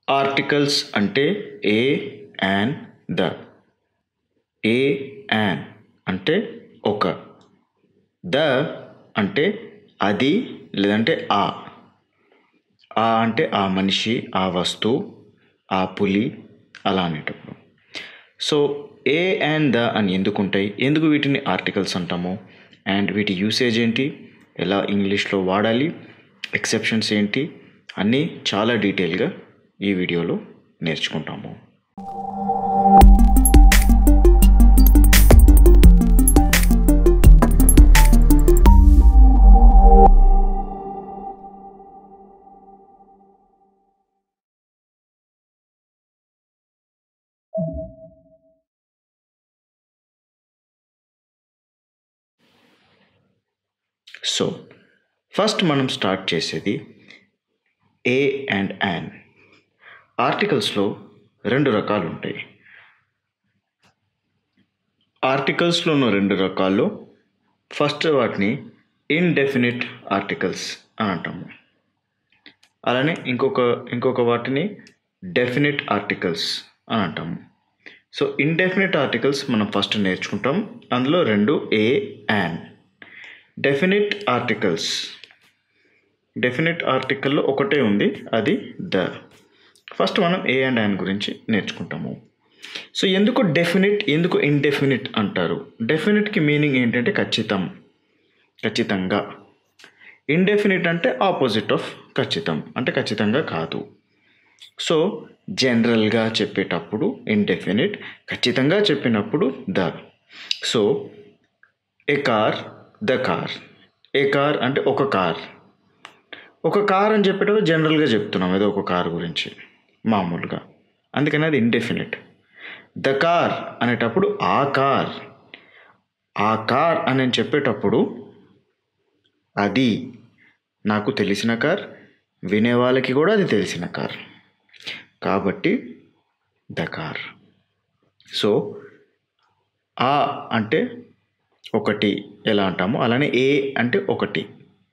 Articles అంటే a and the a and అంటే ఒక ద అంటే అది లేదంటే ఆ ఆ అంటే ఆ మనిషి ఆ వస్తువు ఆ పులి అలా అనేటప్పుడు సో ఏ అండ్ ద అని ఎందుకు ఉంటాయి ఎందుకు వీటిని ఆర్టికల్స్ అంటాము అండ్ వీటి యూసేజ్ ఏంటి ఎలా ఇంగ్లీష్లో వాడాలి ఎక్సెప్షన్స్ ఏంటి అన్నీ చాలా డీటెయిల్గా ఈ వీడియోలో నేర్చుకుంటాము సో ఫస్ట్ మనం స్టార్ట్ చేసేది ఏ అండ్ యాన్ ఆర్టికల్స్లో రెండు రకాలు ఉంటాయి ఆర్టికల్స్లో ఉన్న రెండు రకాల్లో ఫస్ట్ వాటిని ఇన్డెఫినిట్ ఆర్టికల్స్ అని అంటాము అలానే ఇంకొక ఇంకొక వాటిని డెఫినిట్ ఆర్టికల్స్ అని అంటాము సో ఇండెఫినిట్ ఆర్టికల్స్ మనం ఫస్ట్ నేర్చుకుంటాం అందులో రెండు a an definite articles definite ఆర్టికల్లో ఒకటే ఉంది అది ద ఫస్ట్ మనం ఏ అండ్ యాన్ గురించి నేర్చుకుంటాము సో ఎందుకు డెఫినిట్ ఎందుకు ఇండెఫినిట్ అంటారు డెఫినిట్కి మీనింగ్ ఏంటంటే ఖచ్చితం ఖచ్చితంగా ఇండెఫినిట్ అంటే ఆపోజిట్ ఆఫ్ ఖచ్చితం అంటే ఖచ్చితంగా కాదు సో జనరల్గా చెప్పేటప్పుడు ఇండెఫినిట్ ఖచ్చితంగా చెప్పినప్పుడు the so a car the car a car అంటే ఒక కార్ ఒక కార్ అని చెప్పేటప్పుడు జనరల్గా చెప్తున్నాం ఏదో ఒక కార్ గురించి మామూలుగా అందుకని అది ఇండెఫినిట్ ద కార్ అనేటప్పుడు ఆ కార్ ఆ కార్ అని నేను చెప్పేటప్పుడు అది నాకు తెలిసిన కార్ వినే వాళ్ళకి కూడా అది తెలిసిన కార్ కాబట్టి ద కార్ సో ఆ అంటే ఒకటి ఎలా అంటాము అలానే ఏ అంటే ఒకటి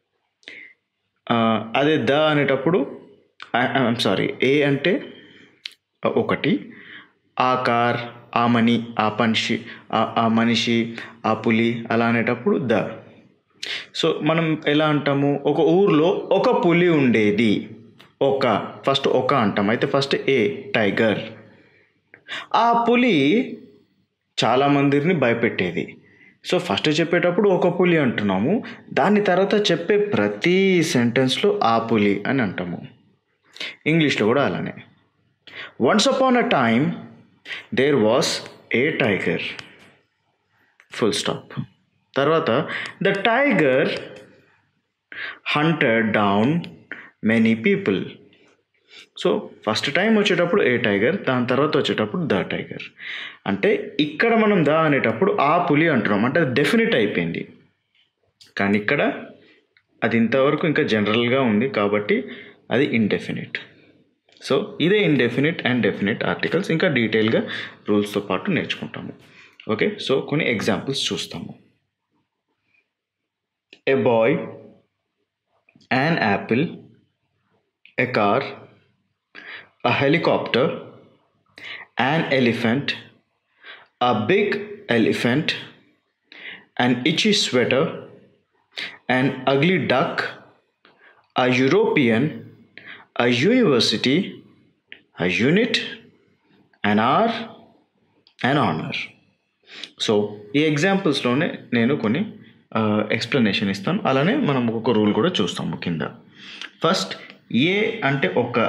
అదే ద అనేటప్పుడు ఐఎమ్ సారీ ఏ అంటే ఒకటి ఆ కార్ ఆ మనీ ఆ మనిషి ఆ మనిషి ఆ పులి అలా అనేటప్పుడు ద సో మనం ఎలా అంటాము ఒక ఊర్లో ఒక పులి ఉండేది ఒక ఫస్ట్ ఒక అంటాం అయితే ఫస్ట్ ఏ టైగర్ ఆ పులి చాలామందిని భయపెట్టేది సో ఫస్ట్ చెప్పేటప్పుడు ఒక పులి అంటున్నాము దాని తర్వాత చెప్పే ప్రతి సెంటెన్స్లో ఆ పులి అని అంటాము ఇంగ్లీష్లో కూడా అలానే once upon a time there was a tiger full stop తర్వాత the tiger hunted down many people so first time వచ్చేటప్పుడు ఏ టైగర్ దాని తర్వాత వచ్చేటప్పుడు ద టైగర్ అంటే ఇక్కడ మనం ద అనేటప్పుడు ఆ పులి అంటున్నాం అంటే అది డెఫినెట్ అయిపోయింది కానీ ఇక్కడ అది ఇంతవరకు ఇంకా జనరల్గా ఉంది కాబట్టి అది ఇండెఫినిట్ సో ఇదే ఇండెఫినిట్ అండ్ డెఫినిట్ ఆర్టికల్స్ ఇంకా డీటెయిల్గా రూల్స్తో పాటు నేర్చుకుంటాము ఓకే సో కొన్ని ఎగ్జాంపుల్స్ చూస్తాము a boy an apple a car a helicopter, an elephant, a big elephant, an itchy sweater, an ugly duck, a European, a university, a unit, an hour, an honor. So ఈ ఎగ్జాంపుల్స్లోనే నేను కొన్ని explanation ఇస్తాను అలానే మనం ఒక్కొక్క rule కూడా చూస్తాము కింద ఫస్ట్ ఏ అంటే ఒక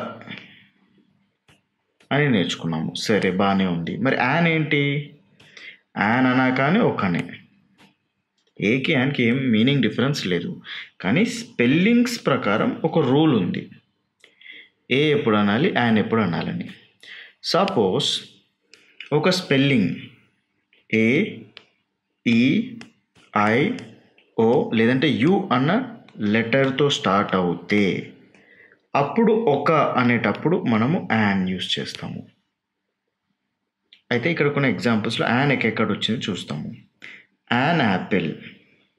అని నేర్చుకున్నాము సరే బాగానే ఉంది మరి యాన్ ఏంటి యాన్ అనా కానీ ఒకనే ఏకి యాన్కి ఏం మీనింగ్ డిఫరెన్స్ లేదు కానీ స్పెల్లింగ్స్ ప్రకారం ఒక రూల్ ఉంది ఏ ఎప్పుడు అనాలి యాన్ ఎప్పుడు అనాలని సపోజ్ ఒక స్పెల్లింగ్ ఏ ఈ ఐ ఓ లేదంటే యు అన్న లెటర్తో స్టార్ట్ అవుతే అప్పుడు ఒక అనేటప్పుడు మనము యాన్ యూస్ చేస్తాము అయితే ఇక్కడ కొన్ని ఎగ్జాంపుల్స్లో యాన్ ఎక్కడ వచ్చింది చూస్తాము an apple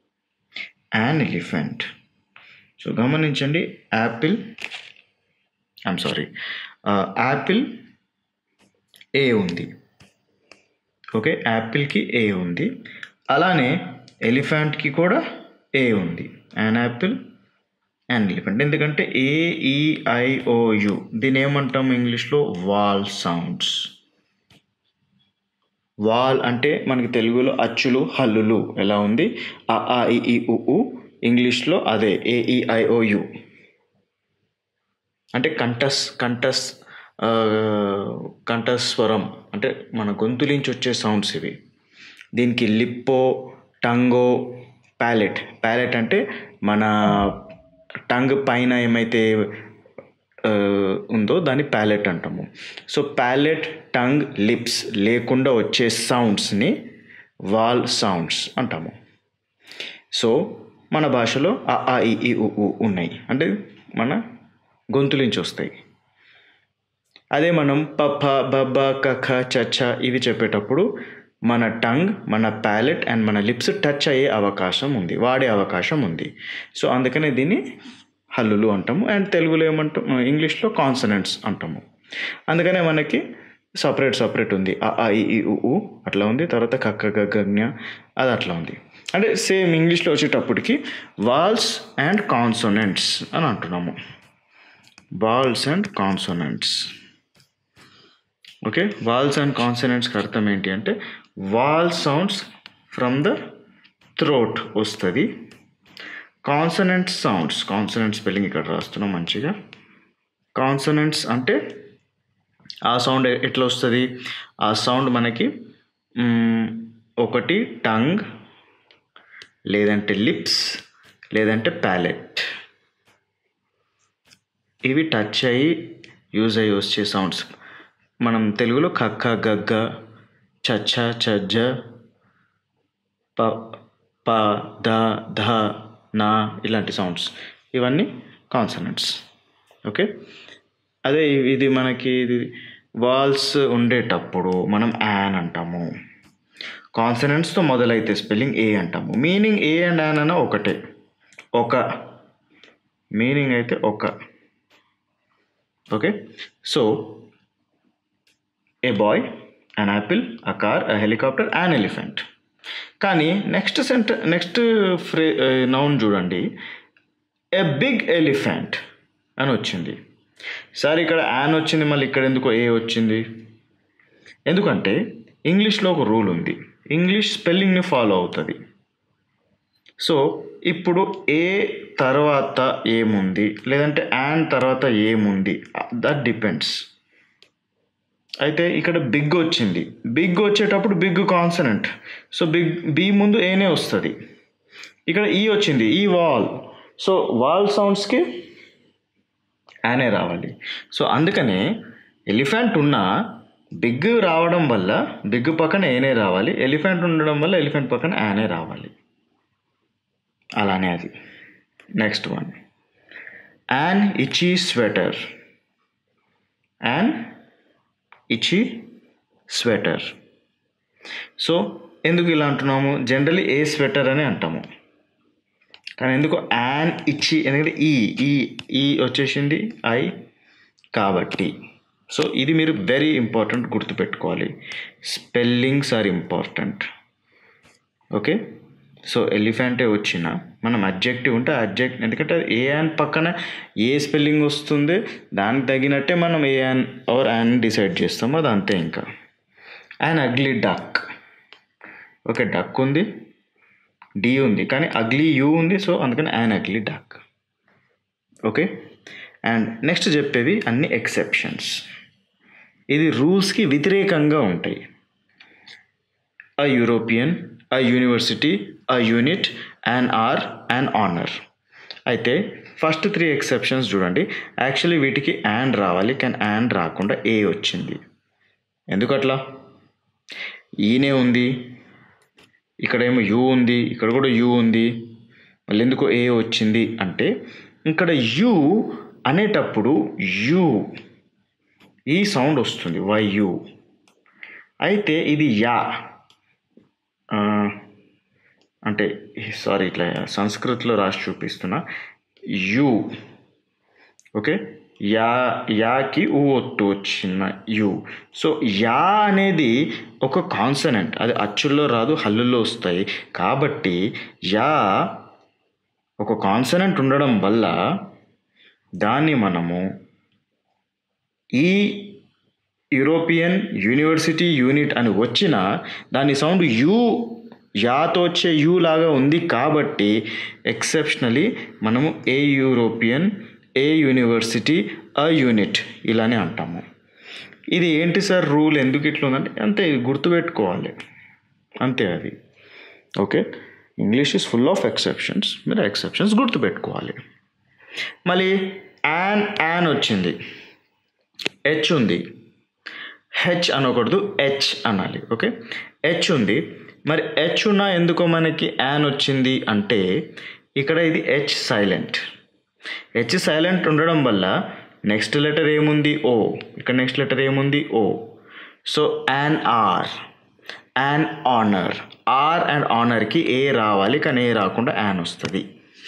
an elephant so గమనించండి apple I'm sorry apple A ఉంది ఓకే యాపిల్కి ఏ ఉంది అలానే ఎలిఫెంట్కి కూడా ఏ ఉంది యాన్ యాపిల్ అండ్ ఎలిఫెంట్ ఎందుకంటే ఏఈఐఓయు దీని ఏమంటాం ఇంగ్లీష్లో వాల్ సౌండ్స్ వాల్ అంటే మనకి తెలుగులో అచ్చులు హల్లులు ఎలా ఉంది అ ఆ ఇ ఈ ఉ ఉ ఇంగ్లీష్లో అదే ఏఈఐఓయు అంటే కంఠస్ కంఠస్ ఆ, కంఠస్వరం అంటే మన గొంతులించి వచ్చే సౌండ్స్ ఇవి దీనికి లిప్పో టంగో ప్యాలెట్ ప్యాలెట్ అంటే మన టంగ్ పైన ఏమైతే ఆ, ఉందో దాన్ని ప్యాలెట్ అంటాము సో ప్యాలెట్ టంగ్ లిప్స్ లేకుండా వచ్చే సౌండ్స్ని వాల్ సౌండ్స్ అంటాము సో మన భాషలో అ ఆ ఇ ఈ ఉ ఊ ఉన్నాయి అంటే మన గొంతులించి వస్తాయి అదే మనం పప బబ కఖ చచ్చ ఇవి చెప్పేటప్పుడు మన టంగ్ మన ప్యాలెట్ అండ్ మన లిప్స్ టచ్ అయ్యే అవకాశం ఉంది వాడే అవకాశం ఉంది సో అందుకనే దీన్ని హల్లులు అంటాము అండ్ తెలుగులో ఏమంటాం ఇంగ్లీష్లో కాన్సనెంట్స్ అంటాము అందుకనే మనకి సపరేట్ సపరేట్ ఉంది అ ఆ ఇ ఈ ఉ ఊ అట్లా ఉంది తర్వాత కక్క గగ్గ జ్ఞ అది అట్లా ఉంది అంటే సేమ్ ఇంగ్లీష్లో వచ్చేటప్పటికి వాల్స్ అండ్ కాన్సోనెంట్స్ అని అంటున్నాము vowels and consonants okay vowels and కాన్సనెంట్స్కి అర్థం ఏంటి అంటే vowel sounds from the throat వస్తుంది కాన్సనెంట్ సౌండ్స్ కాన్సనెంట్ స్పెల్లింగ్ ఇక్కడ రాస్తున్నాం మంచిగా కాన్సనెంట్స్ అంటే ఆ సౌండ్ ఎట్లా వస్తుంది ఆ సౌండ్ మనకి మ్, ఒకటి టంగ్ లేదంటే లిప్స్ లేదంటే ప్యాలెట్ ఇవి టచ్ అయ్యి యూజ్ అయ్యి వచ్చే సౌండ్స్ మనం తెలుగులో కక్క గగ్గ చచ్చ చజ్జ ప ప ద ధ నా ఇలాంటి సౌండ్స్ ఇవన్నీ కాన్సనెంట్స్ ఓకే అదే ఇ- ఇది మనకి ఇది వాల్స్ ఉండేటప్పుడు మనం యాన్ అంటాము కాన్సనెంట్స్తో మొదలైతే స్పెల్లింగ్ ఏ అంటాము మీనింగ్ ఏ అండ్ యాన్ అన్న ఒకటే ఒక మీనింగ్ అయితే ఒక okay so a boy an apple a car a helicopter and elephant కానీ నెక్స్ట్ సెంటర్ నెక్స్ట్ ఫ్రే నౌన్ చూడండి ఏ బిగ్ ఎలిఫెంట్ అని వచ్చింది సార్ ఇక్కడ యాన్ వచ్చింది మళ్ళీ ఇక్కడ ఎందుకు ఏ వచ్చింది ఎందుకంటే ఇంగ్లీష్లో ఒక రూల్ ఉంది ఇంగ్లీష్ స్పెల్లింగ్ని ఫాలో అవుతుంది సో ఇప్పుడు ఏ తర్వాత ఏముంది లేదంటే యాన్ తర్వాత ఏముంది దట్ డిపెండ్స్ అయితే ఇక్కడ బిగ్ వచ్చింది బిగ్ వచ్చేటప్పుడు big consonant so big B ముందు ఏనే వస్తుంది ఇక్కడ ఈ వచ్చింది ఈ వాల్ సో వాల్ సౌండ్స్కి యానే రావాలి సో అందుకనే ఎలిఫెంట్ ఉన్న బిగ్ రావడం వల్ల బిగ్ పక్కన ఏనే రావాలి ఎలిఫెంట్ ఉండడం వల్ల ఎలిఫెంట్ పక్కన యానే రావాలి అలానే అది next one an itchy sweater an itchy sweater so ఎందుకు ఇలా అంటున్నాము జనరలీ ఏ స్వెటర్ అని అంటాము కానీ ఎందుకు యాన్ ఇచ్చి ఎందుకంటే ఈ ఈ ఈ వచ్చేసింది ఐ కాబట్టి సో ఇది మీరు వెరీ ఇంపార్టెంట్ గుర్తుపెట్టుకోవాలి spellings are important okay so ఎలిఫెంటే వచ్చిన మనం అబ్జెక్టివ్ ఉంటే అబ్జెక్ట్ ఎందుకంటే అది ఏ యాన్ పక్కన ఏ స్పెల్లింగ్ వస్తుంది దానికి తగినట్టే మనం a an are an decide చేస్తాం అది అంతే ఇంకా an ugly duck okay duck ఉంది డి ఉంది కానీ అగ్లీ యూ ఉంది సో అందుకని an ugly duck okay and next చెప్పేవి అన్ని ఎక్సెప్షన్స్ ఇది రూల్స్కి వ్యతిరేకంగా ఉంటాయి a European, a university, a unit, an R, an honor. అయితే ఫస్ట్ త్రీ ఎక్సెప్షన్స్ చూడండి యాక్చువల్లీ వీటికి యాన్ రావాలి కానీ యాన్ రాకుండా ఏ వచ్చింది ఎందుకు అట్లా ఈనే ఉంది ఇక్కడేమో యూ ఉంది ఇక్కడ కూడా యూ ఉంది మళ్ళీ ఎందుకు ఏ వచ్చింది అంటే ఇక్కడ యూ అనేటప్పుడు యూ ఈ సౌండ్ వస్తుంది వై యూ అయితే ఇది యా ఆ, అంటే సారీ ఇట్లా సంస్కృతిలో రాసి చూపిస్తున్నా యు ఓకే యా యాకి ఊ ఒత్తు వచ్చిన యు సో యా అనేది ఒక కాన్సనెంట్ అది అచ్చుల్లో రాదు హల్లుల్లో వస్తాయి కాబట్టి యా ఒక కాన్సనెంట్ ఉండడం వల్ల దాన్ని మనము ఈ యూరోపియన్ యూనివర్సిటీ యూనిట్ అని వచ్చిన దాని సౌండ్ యూ యాతో వచ్చే యూ లాగా ఉంది కాబట్టి ఎక్సెప్షనలీ మనము a European a university a unit ఇలానే అంటాము ఇది ఏంటి సార్ రూల్ ఎందుకు ఇట్లా ఉందంటే అంతే ఇది గుర్తుపెట్టుకోవాలి అంతే అది okay English is full of exceptions మీరు ఎక్సెప్షన్స్ గుర్తుపెట్టుకోవాలి మళ్ళీ యాన్ యాన్ వచ్చింది హెచ్ ఉంది హెచ్ అనకూడదు హెచ్ అనాలి ఓకే హెచ్ ఉంది మరి హెచ్ ఉన్న ఎందుకో మనకి యాన్ వచ్చింది అంటే ఇక్కడ ఇది హెచ్ సైలెంట్ హెచ్ సైలెంట్ ఉండడం వల్ల నెక్స్ట్ లెటర్ ఏముంది ఓ ఇక్కడ నెక్స్ట్ లెటర్ ఏముంది O so an are an honour hour and ఆనర్కి ఏ రావాలి కానీ ఏ రాకుండా యాన్ వస్తుంది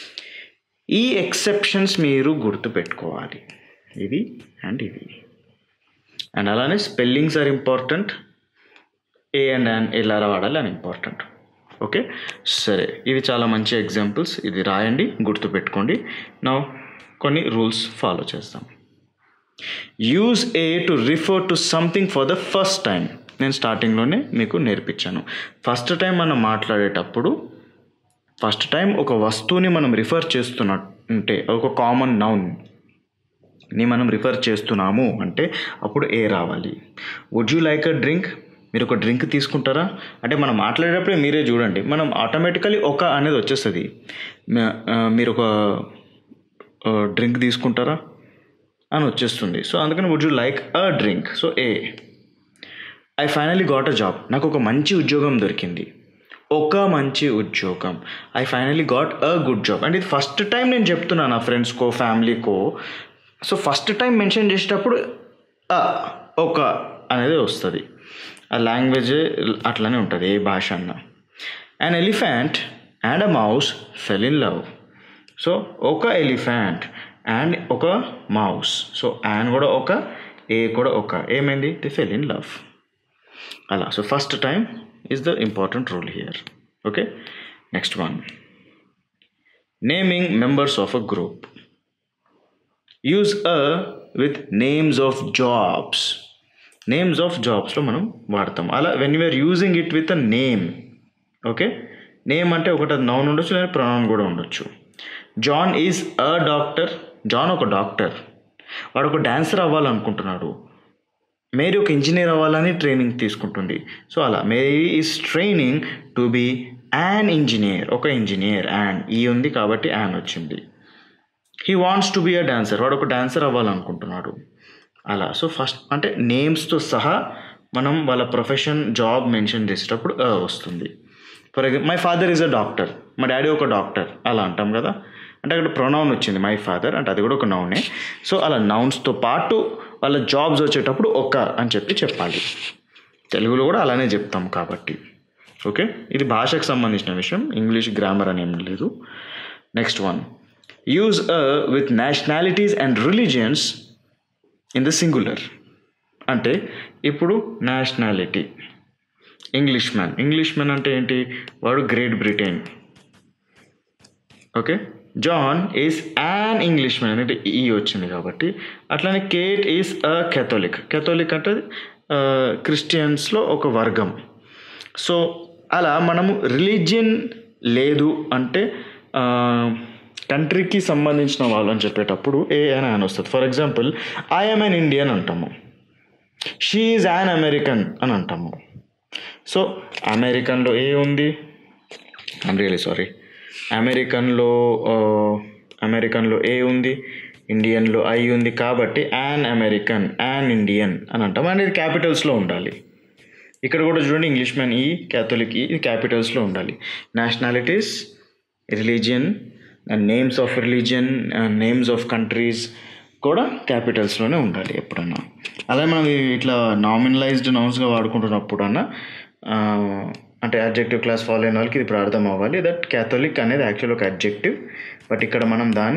ఈ ఎక్సెప్షన్స్ మీరు గుర్తుపెట్టుకోవాలి ఇది అండ్ ఇది అండ్ అలానే spellings are important a and an ఎలా వాడాలి అని ఇంపార్టెంట్ ఓకే సరే ఇవి చాలా మంచి ఎగ్జాంపుల్స్ ఇది రాయండి గుర్తుపెట్టుకోండి నా కొన్ని రూల్స్ ఫాలో చేస్తాం use a to refer to something for the first time నేను స్టార్టింగ్లోనే మీకు నేర్పించాను ఫస్ట్ టైం మనం మాట్లాడేటప్పుడు ఫస్ట్ టైం ఒక వస్తువుని మనం రిఫర్ చేస్తున్నట్టే ఒక కామన్ నౌన్ ని మనం రిఫర్ చేస్తున్నాము అంటే అప్పుడు ఏ రావాలి would you like a drink మీరు ఒక డ్రింక్ తీసుకుంటారా అంటే మనం మాట్లాడేటప్పుడే మీరే చూడండి మనం ఆటోమేటికలీ ఒక అనేది వచ్చేస్తుంది మ- ఆ, మీరు ఒక డ్రింక్ తీసుకుంటారా అని వచ్చేస్తుంది సో అందుకని would you like a drink so a I finally got a job నాకు ఒక మంచి ఉద్యోగం దొరికింది ఒక మంచి ఉద్యోగం I finally got a good job and ఇది ఫస్ట్ టైం నేను చెప్తున్నాను నా ఫ్రెండ్స్కో ఫ్యామిలీకో సో ఫస్ట్ టైం మెన్షన్ చేసేటప్పుడు అ ఒక అనేది వస్తుంది ఆ లాంగ్వేజ్ అట్లనే ఉంటుంది ఏ భాష అన్నా and elephant and a mouse fell in love so ఒక ఎలిఫెంట్ అండ్ ఒక మౌస్ సో అండ్ కూడా ఒక ఏ కూడా ఒక ఏమైంది ది ఫెల్ ఇన్ లవ్ అలా so first time is the important rule here okay next one naming members of a group use a with names of jobs names of జాబ్స్లో మనం వాడతాం అలా when you're using it with a name okay name అంటే ఒకటి అది noun ఉండొచ్చు లేదా pronoun కూడా ఉండొచ్చు John is a doctor John ఒక డాక్టర్ వాడు ఒక డాన్సర్ అవ్వాలనుకుంటున్నాడు మేరీ ఒక ఇంజనీర్ అవ్వాలని ట్రైనింగ్ తీసుకుంటుంది సో అలా Mary is training to be an engineer ఒక ఇంజనీర్ యాన్ ఈ ఉంది కాబట్టి యాన్ వచ్చింది he wants to be a dancer వాడు ఒక డాన్సర్ అవ్వాలనుకుంటున్నాడు అలా సో ఫస్ట్ అంటే నేమ్స్తో సహా మనం వాళ్ళ ప్రొఫెషన్ జాబ్ మెన్షన్ చేసేటప్పుడు అ వస్తుంది for example my father is a doctor మా డాడీ ఒక డాక్టర్ అలా అంటాం కదా అంటే అక్కడ ప్రొనౌన్ వచ్చింది మై ఫాదర్ అంటే అది కూడా ఒక నౌనే సో అలా నౌన్స్తో పాటు వాళ్ళ జాబ్స్ వచ్చేటప్పుడు ఒక అని చెప్పి చెప్పాలి తెలుగులో కూడా అలానే చెప్తాం కాబట్టి ఓకే ఇది భాషకు సంబంధించిన విషయం ఇంగ్లీష్ గ్రామర్ అని ఏం లేదు next one use a with nationalities and religions in the singular అంటే ఇప్పుడు nationality English man English man అంటే ఏంటి వాడు Great Britain okay John is an English man అంటే ఈ వచ్చింది కాబట్టి అట్లానే Kate is a Catholic Catholic అంటే క్రిస్టియన్స్లో ఒక వర్గం సో అలా మనము రిలీజియన్ లేదు అంటే కంట్రీకి సంబంధించిన వాళ్ళు అని చెప్పేటప్పుడు ఏ అని అని వస్తుంది for example I'm an Indian అంటాము షీ ఈజ్ యాన్ అమెరికన్ అని అంటాము సో అమెరికన్లో ఏ ఉంది ఐమ్ రియలీ సారీ అమెరికన్లో అమెరికన్లో ఏ ఉంది ఇండియన్లో ఐ ఉంది కాబట్టి యాన్ అమెరికన్ యాన్ ఇండియన్ అని అంటాం అనేది క్యాపిటల్స్లో ఉండాలి ఇక్కడ కూడా చూడండి ఇంగ్లీష్ మ్యాన్ ఈ క్యాథలిక్ ఈ ఇది క్యాపిటల్స్లో ఉండాలి nationalities religion names of religion names of countries కూడా క్యాపిటల్స్లోనే ఉండాలి ఎప్పుడన్నా అలా మనం ఇట్లా నామినలైజ్డ్ నౌన్స్గా వాడుకుంటున్నప్పుడు అన్న అంటే అడ్జెక్టివ్ క్లాస్ ఫాలో అయిన వాళ్ళకి ఇది ఇప్పుడు అర్థం అవ్వాలి దట్ క్యాథలిక్ అనేది యాక్చువల్ ఒక అడ్జెక్టివ్ బట్ ఇక్కడ మనం దాన్ని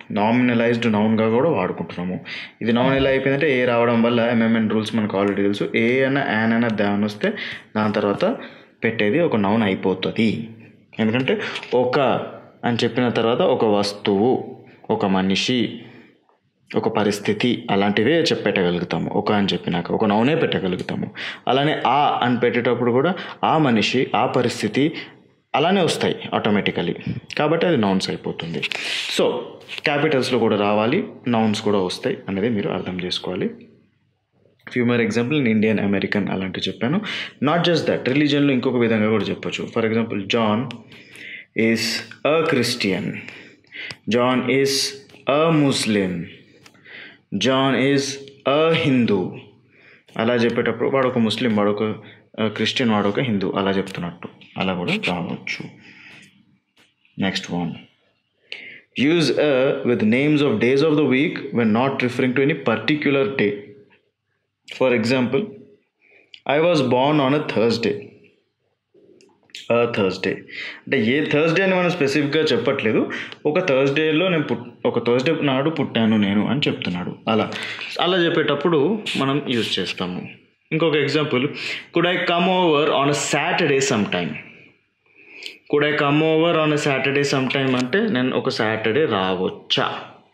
నామినలైజ్డ్ నౌన్గా కూడా వాడుకుంటున్నాము ఇది నౌన్ ఎలా అయిపోయిందంటే ఏ రావడం వల్ల ఎంఎంఎన్ రూల్స్ మనకు ఆల్రెడీ తెలుసు ఏ అన్న యాన్ అన్న దాని వస్తే దాని తర్వాత పెట్టేది ఒక నౌన్ అయిపోతుంది ఎందుకంటే ఒక అని చెప్పిన తర్వాత ఒక వస్తువు ఒక మనిషి ఒక పరిస్థితి అలాంటివే చెప్పి పెట్టగలుగుతాము ఒక అని చెప్పినాక ఒక నౌనే పెట్టగలుగుతాము అలానే ఆ అని పెట్టేటప్పుడు కూడా ఆ మనిషి ఆ పరిస్థితి అలానే వస్తాయి ఆటోమేటికలీ కాబట్టి అది నౌన్స్ అయిపోతుంది సో క్యాపిటల్స్లో కూడా రావాలి నౌన్స్ కూడా వస్తాయి అనేది మీరు అర్థం చేసుకోవాలి ఫ్యూ మర్ ఎగ్జాంపుల్ నేను ఇండియన్ అమెరికన్ అలాంటివి చెప్పాను నాట్ జస్ట్ దట్ రిలీజన్లో ఇంకొక విధంగా కూడా చెప్పొచ్చు for example John is a Christian John is a Muslim John is a Hindu అలా చెప్పేటప్పుడు వాడు ఒక ముస్లిం వాడు ఒక క్రిస్టియన్ వాడు ఒక హిందూ అలా చెప్తున్నట్టు అలా కూడా రావచ్చు next one use a with names of days of the week when not referring to any particular day for example I was born on a Thursday Thursday అంటే ఏ థర్స్డే అని మనం స్పెసిఫిక్గా చెప్పట్లేదు ఒక థర్స్డేలో నేను పుట్ ఒక థర్స్డే నాడు పుట్టాను నేను అని చెప్తున్నాడు అలా అలా చెప్పేటప్పుడు మనం యూజ్ చేస్తాము ఇంకొక example could I come over on a Saturday some time could I come over on a Saturday some time అంటే నేను ఒక సాటర్డే రావచ్చా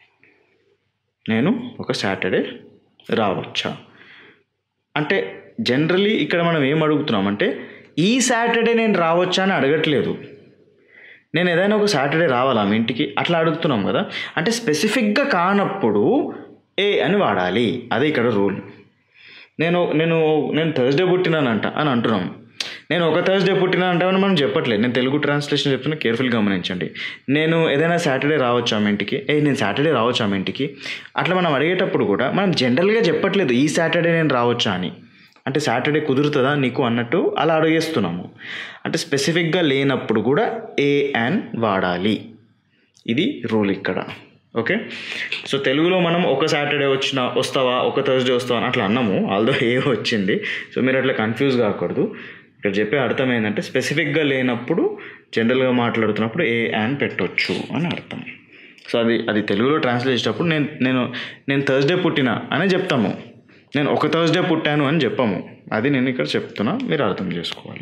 నేను ఒక సాటర్డే రావచ్చా అంటే జనరలీ ఇక్కడ మనం ఏం అడుగుతున్నామంటే ఈ సాటర్డే నేను రావచ్చా అని అడగట్లేదు నేను ఏదైనా ఒక సాటర్డే రావాలా మీ ఇంటికి అట్లా అడుగుతున్నాం కదా అంటే స్పెసిఫిక్గా కానప్పుడు ఏ అని వాడాలి అదే ఇక్కడ రూల్ నేను నేను నేను థర్స్డే పుట్టినానంట అని అంటున్నాం నేను ఒక థర్స్డే పుట్టినా అంటామని మనం చెప్పట్లేదు నేను తెలుగు ట్రాన్స్లేషన్ చెప్తున్నా కేర్ఫుల్ గమనించండి నేను ఏదైనా సాటర్డే రావచ్చు ఆమె ఇంటికి ఏ నేను సాటర్డే రావచ్చు ఆమె ఇంటికి అట్లా మనం అడిగేటప్పుడు కూడా మనం జనరల్గా చెప్పట్లేదు ఈ సాటర్డే నేను రావచ్చా అని అంటే సాటర్డే కుదురుతుందా నీకు అన్నట్టు అలా అడిగేస్తున్నాము అంటే స్పెసిఫిక్గా లేనప్పుడు కూడా ఏ అండ్ వాడాలి ఇది రూల్ ఇక్కడ ఓకే సో తెలుగులో మనం ఒక సాటర్డే వచ్చిన వస్తావా ఒక థర్స్డే వస్తావా అని అట్లా అన్నాము ఆల్దో ఏ వచ్చింది సో మీరు అట్లా కన్ఫ్యూజ్ కాకూడదు ఇక్కడ చెప్పే అర్థం ఏంటంటే స్పెసిఫిక్గా లేనప్పుడు జనరల్గా మాట్లాడుతున్నప్పుడు ఏ అండ్ పెట్టొచ్చు అని అర్థం సో అది అది తెలుగులో ట్రాన్స్లేట్ చేసేటప్పుడు నేను నేను నేను థర్స్డే పుట్టిన అనే చెప్తాము నేను ఒక థర్స్డే పుట్టాను అని చెప్పాము అది నేను ఇక్కడ చెప్తున్నా మీరు అర్థం చేసుకోవాలి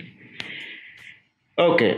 okay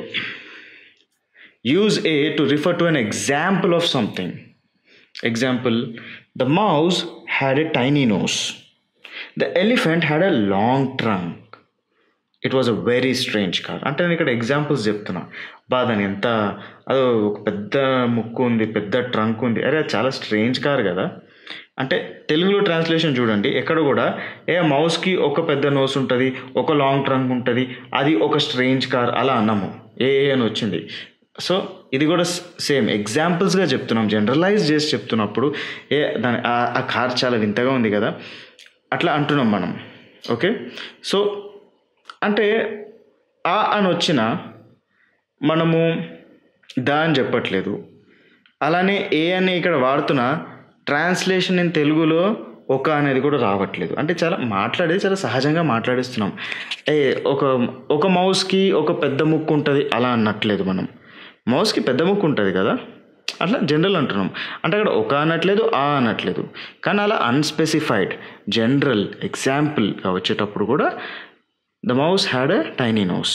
use a to refer to an example of something example the mouse had a tiny nose the elephant had a long trunk it was a very strange car అంటే నేను ఇక్కడ ఎగ్జాంపుల్స్ చెప్తున్నా బాధని ఎంత అదో ఒక పెద్ద ముక్కు ఉంది పెద్ద ట్రంక్ ఉంది అరే అది చాలా స్ట్రేంజ్ కార్ కదా అంటే తెలుగులో ట్రాన్స్లేషన్ చూడండి ఎక్కడ కూడా ఏ మౌస్కి ఒక పెద్ద నోస్ ఉంటుంది ఒక లాంగ్ ట్రంక్ ఉంటుంది అది ఒక స్ట్రేంజ్ కార్ అలా అన్నాము ఏ ఏ అని వచ్చింది సో ఇది కూడా సేమ్ ఎగ్జాంపుల్స్గా చెప్తున్నాం జనరలైజ్ చేసి చెప్తున్నప్పుడు ఏ దాని ఆ కార్ చాలా వింతగా ఉంది కదా అట్లా అంటున్నాం మనం ఓకే సో అంటే ఆ అని వచ్చిన మనము దా అని చెప్పట్లేదు అలానే ఏ అని ఇక్కడ వాడుతున్న ట్రాన్స్లేషన్ ఇన్ తెలుగులో ఒక అనేది కూడా రావట్లేదు అంటే చాలా మాట్లాడేది చాలా సహజంగా మాట్లాడిస్తున్నాం ఏ ఒక ఒక మౌస్కి ఒక పెద్ద ముక్కు ఉంటుంది అలా అన్నట్లేదు మనం మౌస్కి పెద్ద ముక్కు ఉంటుంది కదా అట్లా జనరల్ అంటున్నాం అంటే అక్కడ ఒక అనట్లేదు ఆ అనట్లేదు కానీ అలా అన్స్పెసిఫైడ్ జనరల్ ఎగ్జాంపుల్గా వచ్చేటప్పుడు కూడా the mouse had a tiny nose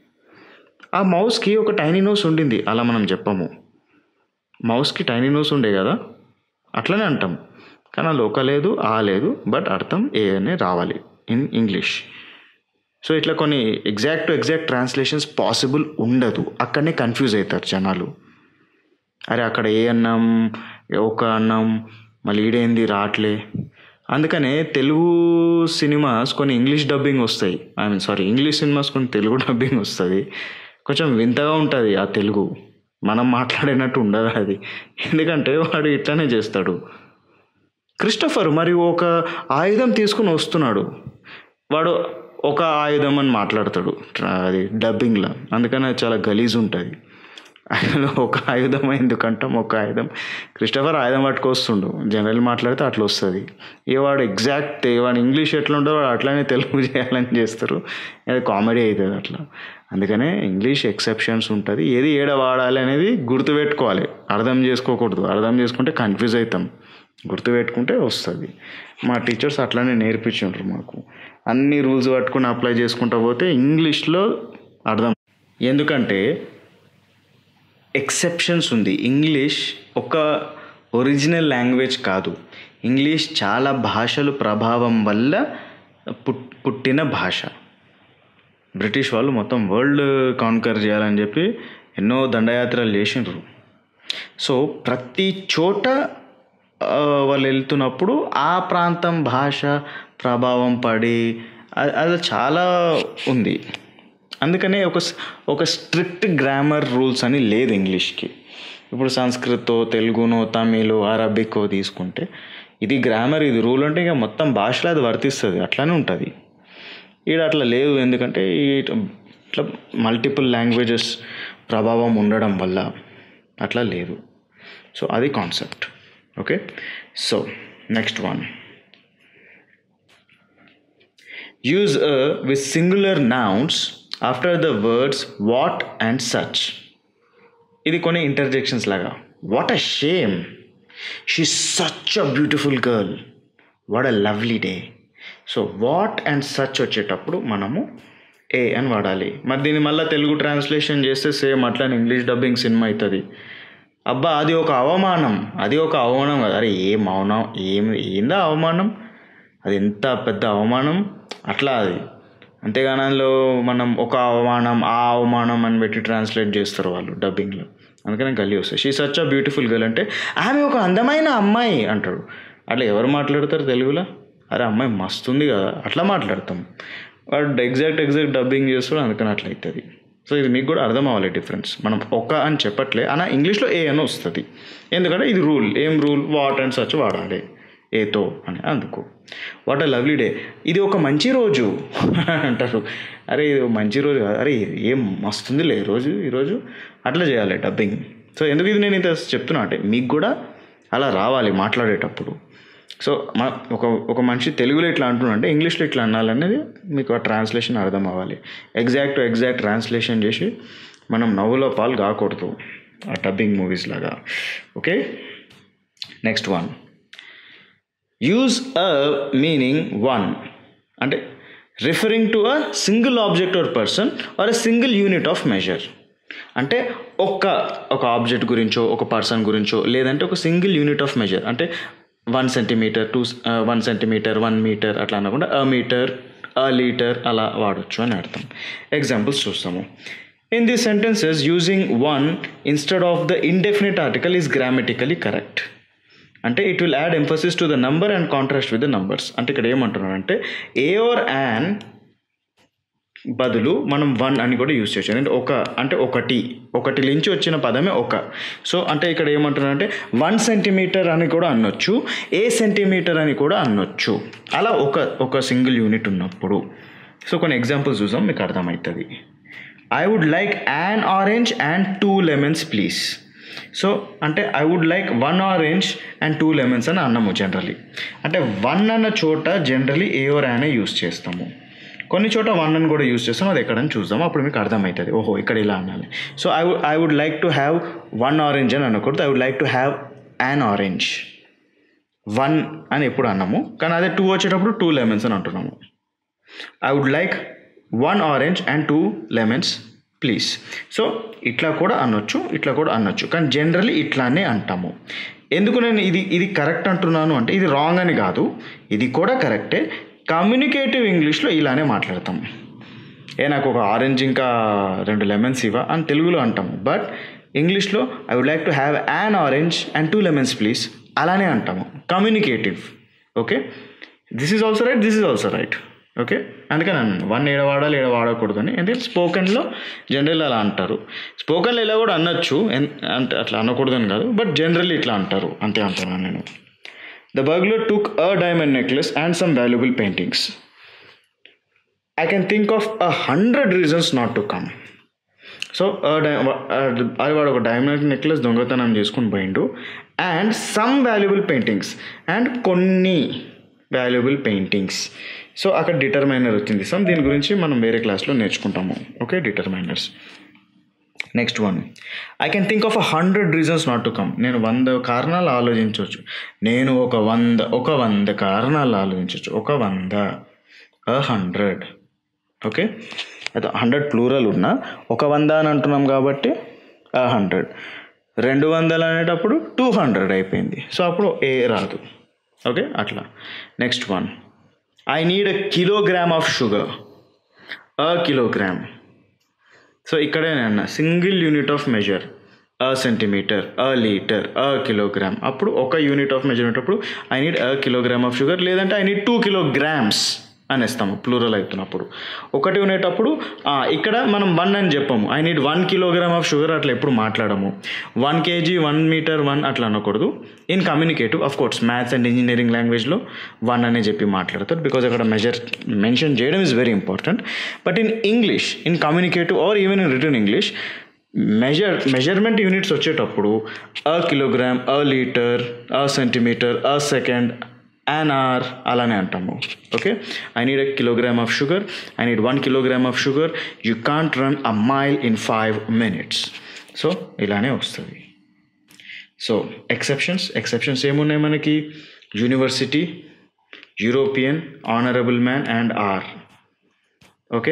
ఆ మౌస్కి ఒక టైనీ నోస్ ఉండింది అలా మనం చెప్పము మౌస్కి టైనీ నోస్ ఉండే కదా అట్లనే అంటాం కానీ అలా ఒక లేదు ఆ లేదు బట్ అర్థం ఏ అనే రావాలి ఇన్ ఇంగ్లీష్ సో ఇట్లా కొన్ని exact to exact translations possible ఉండదు అక్కడనే కన్ఫ్యూజ్ అవుతారు జనాలు అరే అక్కడ ఏ అన్నాం ఒక అన్నాం మళ్ళీ ఈడేంది రావట్లే అందుకనే తెలుగు సినిమాస్ కొన్ని ఇంగ్లీష్ డబ్బింగ్ వస్తాయి I mean sorry English cinemas కొన్ని తెలుగు డబ్బింగ్ వస్తుంది కొంచెం వింతగా ఉంటుంది ఆ తెలుగు మనం మాట్లాడినట్టు ఉండదు అది ఎందుకంటే వాడు ఇట్లానే చేస్తాడు క్రిస్టఫర్ మరి ఒక ఆయుధం తీసుకుని వస్తున్నాడు వాడు ఒక ఆయుధం అని మాట్లాడతాడు అది డబ్బింగ్లో అందుకని అది చాలా గలీజ్ ఉంటుంది అసలు ఒక ఆయుధం ఎందుకంటాం ఒక ఆయుధం క్రిస్టఫర్ ఆయుధం పట్టుకొస్తుండు జనరల్ మాట్లాడితే అట్లా వస్తుంది ఇక వాడు ఎగ్జాక్ట్ వాడు ఇంగ్లీష్ ఎట్లా ఉండో వాడు అట్లానే తెలుగు చేయాలని చేస్తారు అది కామెడీ అవుతుంది అట్లా అందుకనే ఇంగ్లీష్ ఎక్సెప్షన్స్ ఉంటుంది ఏది ఏడ వాడాలి అనేది గుర్తుపెట్టుకోవాలి అర్థం చేసుకోకూడదు అర్థం చేసుకుంటే కన్ఫ్యూజ్ అవుతాం గుర్తుపెట్టుకుంటే వస్తుంది మా టీచర్స్ అట్లానే నేర్పించారు మాకు అన్ని రూల్స్ పట్టుకుని అప్లై చేసుకుంటా పోతే ఇంగ్లీష్లో అర్థం ఎందుకంటే ఎక్సెప్షన్స్ ఉంది ఇంగ్లీష్ ఒక ఒరిజినల్ లాంగ్వేజ్ కాదు ఇంగ్లీష్ చాలా భాషలు ప్రభావం వల్ల పుట్ పుట్టిన భాష బ్రిటిష్ వాళ్ళు మొత్తం వరల్డ్ కాన్కర్ చేయాలని చెప్పి ఎన్నో దండయాత్రలు చేసిండ్రు సో ప్రతి చోట ఆ, వాళ్ళు వెళ్తున్నప్పుడు ఆ ప్రాంతం భాష ప్రభావం పడి అది అది చాలా ఉంది అందుకనే ఒక స్- ఒక స్ట్రిక్ట్ గ్రామర్ రూల్స్ అని లేదు ఇంగ్లీష్కి ఇప్పుడు సంస్కృతో తెలుగునో తమిళ్ అరబికో తీసుకుంటే ఇది గ్రామర్ ఇది రూల్ అంటే ఇక మొత్తం భాషలో అది వర్తిస్తుంది అట్లానే ఉంటుంది ఈడ అట్లా లేదు ఎందుకంటే ఈ ఇట్లా మల్టిపుల్ లాంగ్వేజెస్ ప్రభావం ఉండడం వల్ల అట్లా లేదు సో అది concept okay so next one use a with singular nouns after the words what and such ఇది కొన్ని ఇంటర్జెక్షన్స్ లాగా what a shame she such a beautiful girl what a lovely day so what and such వచ్చేటప్పుడు మనము a అని వాడాలి మరి దీన్ని మళ్ళీ తెలుగు ట్రాన్స్లేషన్ చేస్తే సేమ్ అట్లా ఇంగ్లీష్ డబ్బింగ్ సినిమా అవుతుంది అబ్బా అది ఒక అవమానం అది ఒక అవమానం కదా అరే ఏం అవమానం ఏం ఏందా అవమానం అది ఎంత పెద్ద అవమానం అట్లా అది అంతేగాని అందులో మనం ఒక అవమానం ఆ అవమానం అని పెట్టి ట్రాన్స్లేట్ చేస్తారు వాళ్ళు డబ్బింగ్లో అందుకని గల్లీ వస్తుంది she such a beautiful girl అంటే ఆమె ఒక అందమైన అమ్మాయి అంటాడు అట్లా ఎవరు మాట్లాడతారు తెలుగులో అరే అమ్మాయి మస్తుంది కదా అట్లా మాట్లాడతాం వాడు ఎగ్జాక్ట్ ఎగ్జాక్ట్ డబ్బింగ్ చేస్తాడు అందుకని అట్లా అవుతుంది సో ఇది మీకు కూడా అర్థం అవ్వాలి డిఫరెన్స్ మనం ఒక అని చెప్పట్లే అన్న ఇంగ్లీష్లో ఏ అని వస్తుంది ఎందుకంటే ఇది రూల్ ఏం రూల్ వాట్ అండ్ సచ్ వాడాలి ఏతో అని అందుకు వాట్ అ లవ్లీ డే ఇది ఒక మంచి రోజు అంటారు అరే ఇది ఒక మంచి రోజు కాదు అరే ఇది ఏం మస్తుందిలే ఈ రోజు ఈరోజు అట్లా చేయాలి డబ్బింగ్ సో ఎందుకు ఇది నేను ఇంత చెప్తున్నా అంటే మీకు కూడా అలా రావాలి మాట్లాడేటప్పుడు సో మన ఒక ఒక మనిషి తెలుగులో ఇట్లా అంటున్నా అంటే ఇంగ్లీష్లో ఇట్లా అనాలనేది మీకు ఆ ట్రాన్స్లేషన్ అర్థం అవ్వాలి ఎగ్జాక్ట్ టు ఎగ్జాక్ట్ ట్రాన్స్లేషన్ చేసి మనం నవ్వులో పాలు కాకూడదు ఆ డబ్బింగ్ మూవీస్ లాగా okay next one use a meaning one అంటే referring to a single object or person or a single unit of measure అంటే ఒక్క ఒక ఆబ్జెక్ట్ గురించో ఒక పర్సన్ గురించో లేదంటే ఒక సింగిల్ యూనిట్ ఆఫ్ మెజర్ అంటే one centimetre two one centimetre one metre అట్లా అనకుండా అ మీటర్ అ లీటర్ అలా వాడచ్చు అని అర్థం ఎగ్జాంపుల్స్ చూస్తాము in the sentences using one instead of the indefinite article is grammatically correct అంటే it will add emphasis to the number and contrast with the numbers అంటే ఇక్కడ ఏమంటున్నారంటే ఏ ఆర్ యాన్ బదులు మనం వన్ అని కూడా యూజ్ చేయొచ్చు అంటే ఒక అంటే ఒకటి ఒకటి నుంచి వచ్చిన పదమే ఒక సో అంటే ఇక్కడ ఏమంటున్నారంటే వన్ సెంటీమీటర్ అని కూడా అనొచ్చు ఏ సెంటీమీటర్ అని కూడా అనొచ్చు అలా ఒక ఒక సింగిల్ యూనిట్ ఉన్నప్పుడు సో కొన్ని ఎగ్జాంపుల్స్ చూసాం మీకు అర్థమవుతుంది I would like an orange and two lemons please so అంటే I would like one orange and two lemons అని అన్నాము జనరలీ అంటే వన్ అన్న చోట జనరలీ ఏ ఓర్ యానే యూస్ చేస్తాము కొన్ని చోట వన్ అని కూడా యూస్ చేస్తాం అది ఎక్కడని చూద్దాం అప్పుడు మీకు అర్థమవుతుంది ఓహో ఇక్కడ ఇలా అనాలి so I would I would like to have one orange అని అనకూడదు I would like to have an orange one అని ఎప్పుడు అన్నాము కానీ అదే టూ వచ్చేటప్పుడు టూ లెమన్స్ అని అంటున్నాము I would like one orange and two lemons please so ఇట్లా కూడా అనొచ్చు ఇట్లా కూడా అనొచ్చు కానీ జనరల్లీ ఇట్లానే అంటాము ఎందుకు నేను ఇది ఇది కరెక్ట్ అంటున్నాను అంటే ఇది రాంగ్ అని కాదు ఇది కూడా కరెక్టే కమ్యూనికేటివ్ ఇంగ్లీష్లో ఇలానే మాట్లాడతాం ఏ నాకు ఒక ఆరెంజ్ ఇంకా రెండు లెమన్స్ ఇవ్వ అని తెలుగులో అంటాము బట్ ఇంగ్లీష్లో I would like to have an orange and two lemons please అలానే అంటాము communicative okay this is also right this is also right okay అందుకని అన్నాను వన్ ఏడ వాడాలి ఏడ వాడకూడదు అని ఎందుకంటే స్పోకెన్లో జనరల్ అలా అంటారు స్పోకెన్లో ఇలా కూడా అనొచ్చు ఎన్- అంటే అట్లా అనకూడదని కాదు బట్ జనరల్లీ ఇట్లా అంటారు అంతే అంటున్నాను నేను the burglar took a diamond necklace and some valuable paintings I can think of a hundred reasons not to come so అది వాడు ఒక డైమండ్ నెక్లెస్ దొంగతనం చేసుకుని పోయిండు and some valuable paintings and కొన్ని వాల్యుబుల్ పెయింటింగ్స్ సో అక్కడ determiner వచ్చింది some దీని గురించి మనం వేరే క్లాస్లో నేర్చుకుంటాము okay determiners next one I can think of a hundred reasons not to come నేను వంద కారణాలు ఆలోచించవచ్చు నేను ఒక వంద ఒక వంద కారణాలు ఆలోచించవచ్చు ఒక వంద అ హండ్రెడ్ ఓకే అయితే హండ్రెడ్ ప్లూరల్ ఉన్నా ఒక వంద అని అంటున్నాం కాబట్టి అ హండ్రెడ్ రెండు వందలు అనేటప్పుడు టూ హండ్రెడ్ అయిపోయింది సో అప్పుడు ఏ రాదు ఓకే అట్లా next one I need a kilogram of sugar a kilogram so ఇక్కడే అన్న single unit of measure a centimetre a litre a kilogram అప్పుడు ఒక యూనిట్ ఆఫ్ మెజర్మెంట్ అప్పుడు I need a kilogram of sugar లేదంటే I need two kilograms అనేస్తాము plural అవుతున్నప్పుడు ఒకటి ఉండేటప్పుడు ఆ, ఇక్కడ మనం వన్ అని చెప్పాము I need one kilogram of sugar అట్లా ఎప్పుడు మాట్లాడము one KG one metre one అట్లా అనకూడదు in communicative of course maths and engineering లాంగ్వేజ్లో వన్ అనే చెప్పి మాట్లాడతారు బికాజ్ అక్కడ మెజర్ మెన్షన్ చేయడం is very important but in English in communicative or even in written English measure measurement units వచ్చేటప్పుడు a kilogram a litre a centimetre a second an hour అలానే అంటాము okay I need a kilogram of sugar I need one kilogram of sugar you can't run a mile in five minutes so ఇలానే వస్తుంది so exceptions exceptions ఏమున్నాయి మనకి university European honourable man and or okay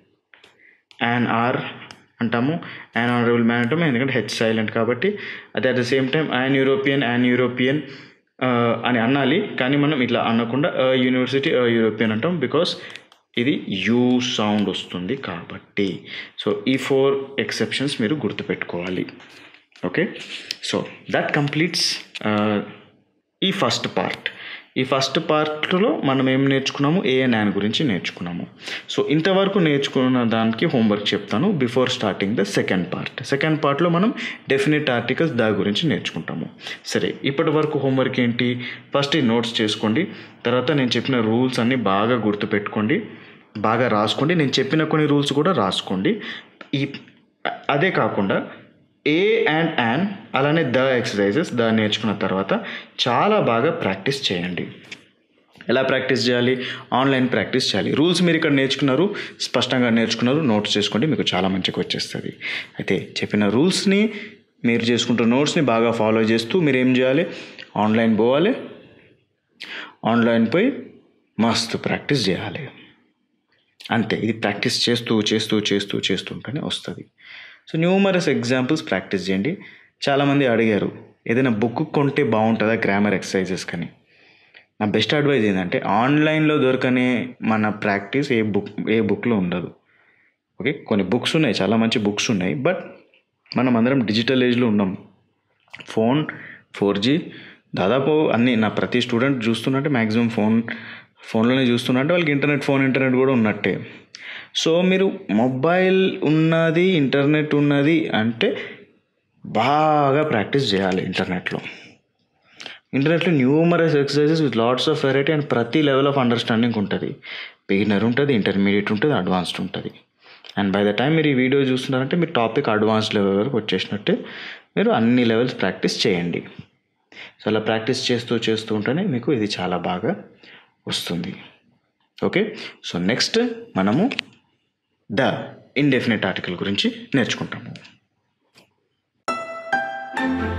an or అంటాము an honourable man అంటాము ఎందుకంటే H silent కాబట్టి అదే at the same time an European an European అని అనాలి కానీ మనం ఇట్లా అనకుండా యూనివర్సిటీ యూరోపియన్ అంటాం బికాస్ ఇది యూ సౌండ్ వస్తుంది కాబట్టి సో ఈ ఫోర్ ఎక్సెప్షన్స్ మీరు గుర్తుపెట్టుకోవాలి ఓకే సో దట్ కంప్లీట్స్ ఈ ఫస్ట్ పార్ట్ ఈ ఫస్ట్ పార్ట్లో మనం ఏం నేర్చుకున్నాము ఏ అండ్ యాన్ గురించి నేర్చుకున్నాము సో ఇంతవరకు నేర్చుకున్న దానికి హోంవర్క్ చెప్తాను before starting the second part second పార్ట్లో మనం డెఫినెట్ ఆర్టికల్స్ దాని గురించి నేర్చుకుంటాము సరే ఇప్పటి వరకు హోంవర్క్ ఏంటి ఫస్ట్ ఈ నోట్స్ చేసుకోండి తర్వాత నేను చెప్పిన రూల్స్ అన్నీ బాగా గుర్తుపెట్టుకోండి బాగా రాసుకోండి నేను చెప్పిన కొన్ని రూల్స్ కూడా రాసుకోండి ఈ అదే కాకుండా ఏ అండ్ యాన్ అలానే ద ఎక్సర్సైజెస్ ద నేర్చుకున్న తర్వాత చాలా బాగా ప్రాక్టీస్ చేయండి ఎలా ప్రాక్టీస్ చేయాలి ఆన్లైన్ ప్రాక్టీస్ చేయాలి రూల్స్ మీరు ఇక్కడ నేర్చుకున్నారు స్పష్టంగా నేర్చుకున్నారు నోట్స్ చేసుకోండి మీకు చాలా మంచిగా వచ్చేస్తుంది అయితే చెప్పిన రూల్స్ని మీరు చేసుకుంటున్న నోట్స్ని బాగా ఫాలో చేస్తూ మీరు ఏం చేయాలి ఆన్లైన్ పోవాలి ఆన్లైన్ పోయి మస్తు ప్రాక్టీస్ చేయాలి అంతే ఇది ప్రాక్టీస్ చేస్తూ చేస్తూ చేస్తూ చేస్తుంటేనే వస్తుంది సో న్యూమరస్ ఎగ్జాంపుల్స్ ప్రాక్టీస్ చేయండి చాలామంది అడిగారు ఏదైనా బుక్ కొంటే బాగుంటుందా గ్రామర్ ఎక్సర్సైజెస్ కానీ నా బెస్ట్ అడ్వైజ్ ఏంటంటే ఆన్లైన్లో దొరకనే మన ప్రాక్టీస్ ఏ బుక్ ఏ బుక్లో ఉండదు ఓకే కొన్ని బుక్స్ ఉన్నాయి చాలా మంచి బుక్స్ ఉన్నాయి బట్ మనం అందరం డిజిటల్ ఏజ్లో ఉన్నాం ఫోన్ ఫోర్ జీ దాదాపు అన్ని నా ప్రతి స్టూడెంట్ చూస్తున్నట్టే మ్యాక్సిమం ఫోన్ ఫోన్లోనే చూస్తున్నట్టే వాళ్ళకి ఇంటర్నెట్ ఫోన్ ఇంటర్నెట్ కూడా ఉన్నట్టే సో మీరు మొబైల్ ఉన్నది ఇంటర్నెట్ ఉన్నది అంటే బాగా ప్రాక్టీస్ చేయాలి ఇంటర్నెట్లో ఇంటర్నెట్లో numerous exercises with lots of variety and ప్రతి లెవెల్ ఆఫ్ అండర్స్టాండింగ్ ఉంటుంది బిగినర్ ఉంటుంది ఇంటర్మీడియట్ ఉంటుంది అడ్వాన్స్డ్ ఉంటుంది అండ్ బై ద టైం మీరు ఈ వీడియో చూస్తున్నారంటే మీ టాపిక్ అడ్వాన్స్డ్ లెవెల్ వరకు వచ్చేసినట్టే మీరు అన్ని లెవెల్స్ ప్రాక్టీస్ చేయండి సో అలా ప్రాక్టీస్ చేస్తూ చేస్తూ ఉంటేనే మీకు ఇది చాలా బాగా వస్తుంది ఓకే సో నెక్స్ట్ మనము ద ఇండెఫినెట్ ఆర్టికల్ గురించి నేర్చుకుంటాము